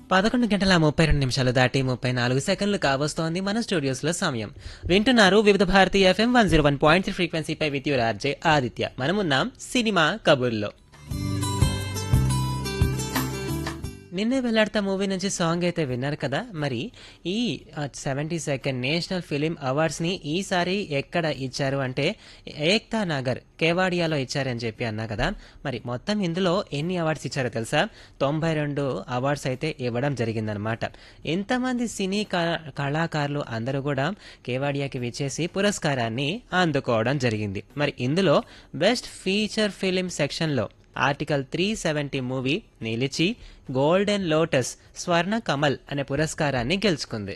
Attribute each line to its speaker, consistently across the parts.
Speaker 1: పదకొండు గంటల ముప్పై రెండు నిమిషాలు దాటి ముప్పై నాలుగు సెకండ్లు కావస్తోంది మన స్టూడియోస్లో సమయం వింటున్నారు Vividh Bharati FM one zero one point three ఫ్రీక్వెన్సీపై విత్ యూర్ ఆర్జే ఆదిత్య మనమున్నాం సినిమా కబుర్లో నిన్నే వెళ్ళాడతా మూవీ నుంచి సాంగ్ అయితే విన్నారు కదా మరి ఈ సెవెంటీ సెకండ్ నేషనల్ ఫిలిం అవార్డ్స్ని ఈసారి ఎక్కడ ఇచ్చారు అంటే ఏక్తా నగర్ కేవాడియాలో ఇచ్చారని చెప్పి అన్నా కదా మరి మొత్తం ఇందులో ఎన్ని అవార్డ్స్ ఇచ్చారో తెలుసా తొంభై రెండు అవార్డ్స్ అయితే ఇవ్వడం జరిగిందనమాట ఎంతమంది సినీ క- కళాకారులు అందరూ కూడా కేవాడియాకి విచ్చేసి పురస్కారాన్ని అందుకోవడం జరిగింది మరి ఇందులో బెస్ట్ ఫీచర్ ఫిలిం సెక్షన్లో ఆర్టికల్ త్రీ సెవెంటీ మూవీ నిలిచి గోల్డెన్ లోటస్ స్వర్ణ కమల్ అనే పురస్కారాన్ని గెలుచుకుంది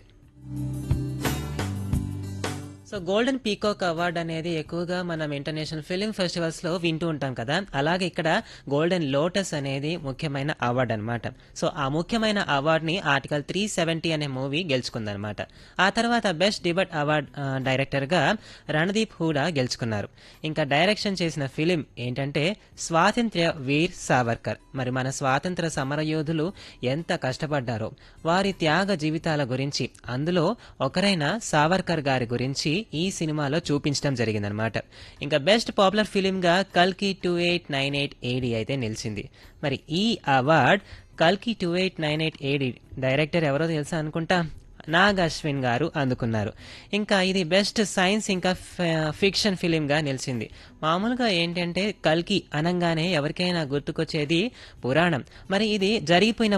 Speaker 1: సో గోల్డెన్ పీకాక్ అవార్డ్ అనేది ఎక్కువగా మనం ఇంటర్నేషనల్ ఫిలిం ఫెస్టివల్స్ లో వింటూ ఉంటాం కదా అలాగే ఇక్కడ గోల్డెన్ లోటస్ అనేది ముఖ్యమైన అవార్డ్ అన్నమాట సో ఆ ముఖ్యమైన అవార్డ్ ని ఆర్టికల్ త్రీ సెవెంటీ అనే మూవీ గెలుచుకుందనమాట ఆ తర్వాత బెస్ట్ డిబట్ అవార్డ్ ఆ, డైరెక్టర్ గా రణదీప్ హూడా గెలుచుకున్నారు ఇంకా డైరెక్షన్ చేసిన ఫిలిం ఏంటంటే స్వాతంత్ర్య వీర్ సావర్కర్ మరి మన స్వాతంత్ర సమరయోధులు ఎంత కష్టపడ్డారో వారి త్యాగ జీవితాల గురించి అందులో ఒకరైన సావర్కర్ గారి గురించి ఈ సినిమాలో చూపించడం జరిగిందనమాట ఇంకా బెస్ట్ పాపులర్ ఫిలిం గా కల్కి two eight nine eight AD అయితే నిలిచింది మరి ఈ అవార్డ్ కల్కి two eight nine eight AD director ఎవరో తెలుసా అనుకుంటా నాగ్ అశ్విన్ గారు అందుకున్నారు ఇంకా ఇది బెస్ట్ సైన్స్ ఇంకా ఫిక్షన్ ఫిలిం గా నిలిచింది మామూలుగా ఏంటంటే కల్కి అనంగానే ఎవరికైనా గుర్తుకొచ్చేది పురాణం మరి ఇది జరిగిపోయిన